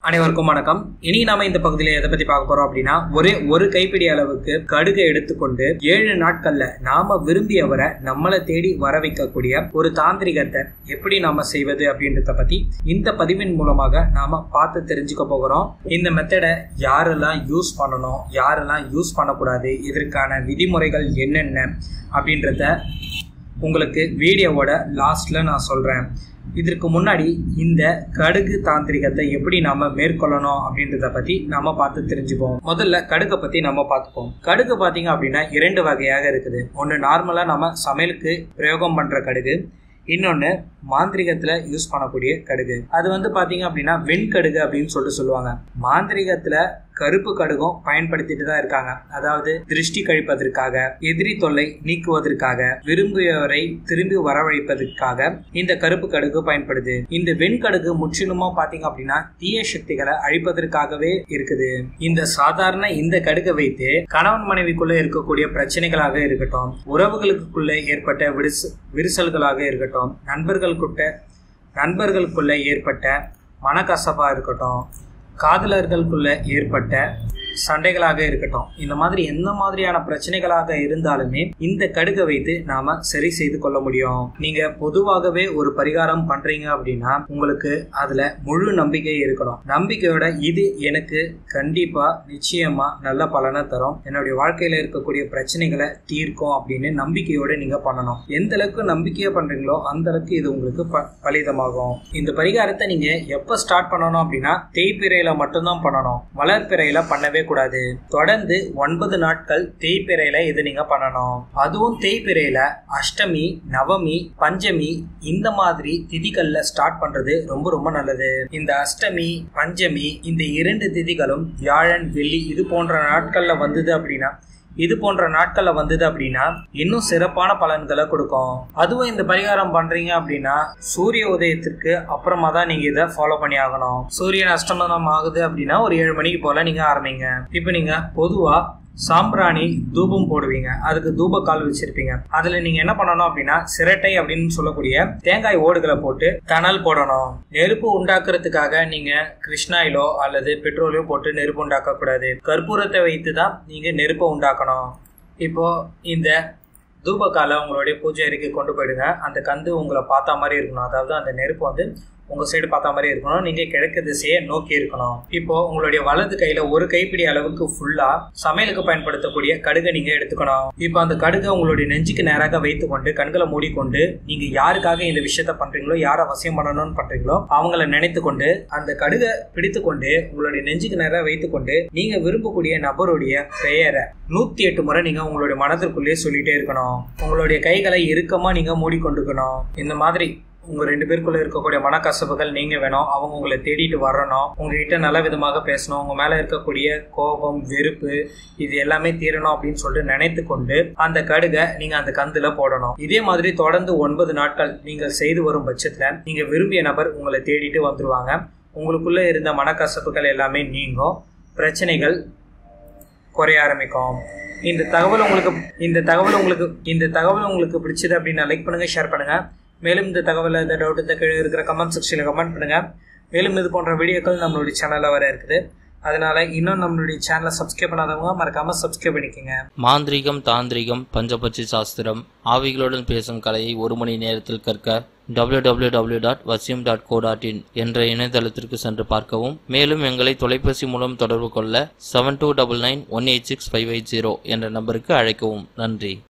அனைவருக்கும் வணக்கம் இனி நாம இந்த பகுதியில எதை பத்தி பார்க்க போறோம் அப்படின்னா ஒரே ஒரு கைப்பிடி அளவுக்கு கடுகை எடுத்துக்கொண்டு ஏழு நாட்கள்ல நாம விரும்பியவரை நம்மளை தேடி வர வைக்கக்கூடிய ஒரு தாந்திரிகத்தை எப்படி நாம செய்வது அப்படின்றத பத்தி இந்த பதிவின் மூலமாக நாம பார்த்து தெரிஞ்சுக்க போகிறோம் இந்த மெத்தடை யாரெல்லாம் யூஸ் பண்ணணும் யாரெல்லாம் யூஸ் பண்ணக்கூடாது இதற்கான விதிமுறைகள் என்னென்ன அப்படின்றத உங்களுக்கு வீடியோவோட லாஸ்ட்ல நான் சொல்றேன் இதற்கு முன்னாடி இந்த கடுகு தாந்திரிகத்தை எப்படி நாம மேற்கொள்ளணும் அப்படின்றத பத்தி நாம பார்த்து தெரிஞ்சுப்போம் முதல்ல கடுகை பத்தி நம்ம பார்த்துப்போம் கடுகு பாத்தீங்க அப்படின்னா இரண்டு வகையாக இருக்குது ஒன்று நார்மலா நம்ம சமையலுக்கு பிரயோகம் பண்ற கடுகு இன்னொன்று மாந்திரிகத்தில் யூஸ் பண்ணக்கூடிய கடுகு அது வந்து பார்த்தீங்க அப்படின்னா வெண்கடுகு அப்படின்னு சொல்லிட்டு சொல்லுவாங்க மாந்திரிகத்தில் கருப்பு கடுகும் பயன்படுத்திட்டு தான் இருக்காங்க அதாவது திருஷ்டி கழிப்பதற்காக எதிரி தொல்லை நீக்குவதற்காக விரும்பியவரை திரும்பி வரவழைப்பதற்காக இந்த கருப்பு கடுகு பயன்படுது இந்த வெண்கடுகு முற்றிலுமா பாத்தீங்க அப்படின்னா தீய சக்திகளை அழிப்பதற்காகவே இருக்குது இந்த சாதாரண இந்த கடுகை வைத்து கணவன் மனைவிக்குள்ள இருக்கக்கூடிய பிரச்சனைகளாக இருக்கட்டும் உறவுகளுக்குள்ள ஏற்பட்ட விரிச விரிசல்களாக இருக்கட்டும் நண்பர்களுக்குட்ட நண்பர்களுக்குள்ள ஏற்பட்ட மனக்கசப்பா இருக்கட்டும் காதலர்களுக்குள்ள ஏற்பட்ட சண்டைகளாக இருக்கட்டும் இந்த மாதிரி எந்த மாதிரியான பிரச்சனைகளாக இருந்தாலுமே இந்த கடுகை வைத்து நாம சரி செய்து கொள்ள முடியும் நீங்க பொதுவாகவே ஒரு பரிகாரம் பண்றீங்க அப்படின்னா உங்களுக்கு அதுல முழு நம்பிக்கை இருக்கணும் நம்பிக்கையோட இது எனக்கு கண்டிப்பா நிச்சயமா நல்ல பலனை தரும் என்னுடைய வாழ்க்கையில இருக்கக்கூடிய பிரச்சனைகளை தீர்க்கும் அப்படின்னு நம்பிக்கையோட நீங்க பண்ணணும் எந்த அளவுக்கு நம்பிக்கையா பண்றீங்களோ அந்த அளவுக்கு இது உங்களுக்கு ப- பலிதமாகும் இந்த பரிகாரத்தை நீங்க எப்ப ஸ்டார்ட் பண்ணணும் அப்படின்னா தேய்பிறையில மட்டும்தான் பண்ணணும் வளர்ப்பிறையில பண்ணவே கூடாது தொடர்ந்து ஒன்பது நாட்கள் தேய்பிறையில இது நீங்க பண்ணணும் அதுவும் தேய்பிறையில அஷ்டமி நவமி பஞ்சமி இந்த மாதிரி திதிகள்ல ஸ்டார்ட் பண்றது ரொம்ப ரொம்ப நல்லது இந்த அஷ்டமி பஞ்சமி இந்த இரண்டு திதிகளும் வியாழன் வெள்ளி இது போன்ற நாட்கள்ல வந்தது அப்படின்னா இது போன்ற நாட்கள்ல வந்தது அப்படின்னா இன்னும் சிறப்பான பலன்களை கொடுக்கும் அதுவும் இந்த பரிகாரம் பண்றீங்க அப்படின்னா சூரிய உதயத்திற்கு அப்புறமா தான் நீங்க இதை ஃபாலோ பண்ணி ஆகணும் சூரியன் அஷ்டமனம் ஆகுது அப்படின்னா ஒரு ஏழு மணிக்கு போல நீங்க ஆரம்பிங்க இப்போ நீங்க பொதுவா சாம்பிராணி தூபம் போடுவீங்க அதுக்கு தூப கால் வச்சிருப்பீங்க அதுல நீங்க என்ன பண்ணணும் அப்படின்னா சிரட்டை அப்படின்னு சொல்லக்கூடிய தேங்காய் ஓடுகளை போட்டு தணல் போடணும் நெருப்பு உண்டாக்குறதுக்காக நீங்க கிருஷ்ணாயிலோ அல்லது பெட்ரோலையோ போட்டு நெருப்பு உண்டாக்க கூடாது கற்பூரத்தை வைத்து தான் நீங்க நெருப்பை உண்டாக்கணும் இப்போ இந்த தூபக்காலை உங்களுடைய பூஜை அறைக்கு கொண்டு போயிடுங்க அந்த கந்து உங்களை பார்த்தா மாதிரி இருக்கணும் அதாவது அந்த நெருப்பு வந்து உங்க சைடு பார்த்தா மாதிரி இருக்கணும் நீங்க கிழக்கு திசையை நோக்கி இருக்கணும் இப்போ உங்களுடைய வலது கையில ஒரு கைப்பிடி அளவுக்கு ஃபுல்லா சமையலுக்கு பயன்படுத்தக்கூடிய கடுகை நீங்க எடுத்துக்கணும் இப்போ அந்த கடுகை உங்களுடைய நெஞ்சுக்கு நேராக வைத்துக்கொண்டு கண்களை மூடிக்கொண்டு நீங்க யாருக்காக இந்த விஷயத்த பண்றீங்களோ யாரை அவசியம் பண்ணணும்னு பண்றீங்களோ அவங்கள நினைத்து கொண்டு அந்த கடுகை பிடித்து கொண்டு உங்களுடைய நெஞ்சுக்கு நேராக வைத்துக்கொண்டு நீங்க விரும்பக்கூடிய நபருடைய பெயரை நூத்தி எட்டு முறை நீங்க உங்களுடைய மனதிற்குள்ளேயே சொல்லிட்டே இருக்கணும் உங்களுடைய கைகளை இறுக்கமா நீங்க மூடிக்கொண்டுக்கணும் இந்த மாதிரி உங்க ரெண்டு பேருக்குள்ள இருக்கக்கூடிய மனக்கசப்புகள் நீங்க வேணும் அவங்க உங்களை தேடிட்டு வரணும் உங்ககிட்ட நல்ல விதமாக பேசணும் உங்க மேல இருக்கக்கூடிய கோபம் வெறுப்பு இது எல்லாமே தீரணும் அப்படின்னு சொல்லிட்டு நினைத்து கொண்டு அந்த கடுகை நீங்க அந்த கந்துல போடணும் இதே மாதிரி தொடர்ந்து ஒன்பது நாட்கள் நீங்கள் செய்து வரும் பட்சத்துல நீங்க விரும்பிய நபர் உங்களை தேடிட்டு வந்துருவாங்க உங்களுக்குள்ள இருந்த மனக்கசப்புகள் எல்லாமே நீங்கும் பிரச்சனைகள் குறைய ஆரம்பிக்கும் இந்த தகவல் உங்களுக்கு இந்த தகவல் உங்களுக்கு இந்த தகவல் உங்களுக்கு பிடிச்சது அப்படின்னா லைக் பண்ணுங்க ஷேர் பண்ணுங்க மேலும் இந்த தகவலை இந்த டவுட் இந்த கீழே இருக்கிற கமெண்ட் செக்ஷனில் கமெண்ட் பண்ணுங்க மேலும் இது போன்ற வீடியோக்கள் நம்மளுடைய சேனலில் வர இருக்குது அதனால இன்னும் நம்மளுடைய சேனலை சப்ஸ்கிரைப் பண்ணாதவங்க மறக்காம சப்ஸ்கிரைப் பண்ணிக்கோங்க மாந்திரீகம் தாந்திரிகம் பஞ்சபட்சி சாஸ்திரம் ஆவிகளுடன் பேசும் கலையை ஒரு மணி நேரத்தில் கற்க www.vasyam.co.in டாட் வசியம் டாட் கோ டாட் இன் என்ற இணையதளத்திற்கு சென்று பார்க்கவும் மேலும் எங்களை தொலைபேசி மூலம் தொடர்பு கொள்ள seven two double nine one eight six five eight zero என்ற நம்பருக்கு அழைக்கவும் நன்றி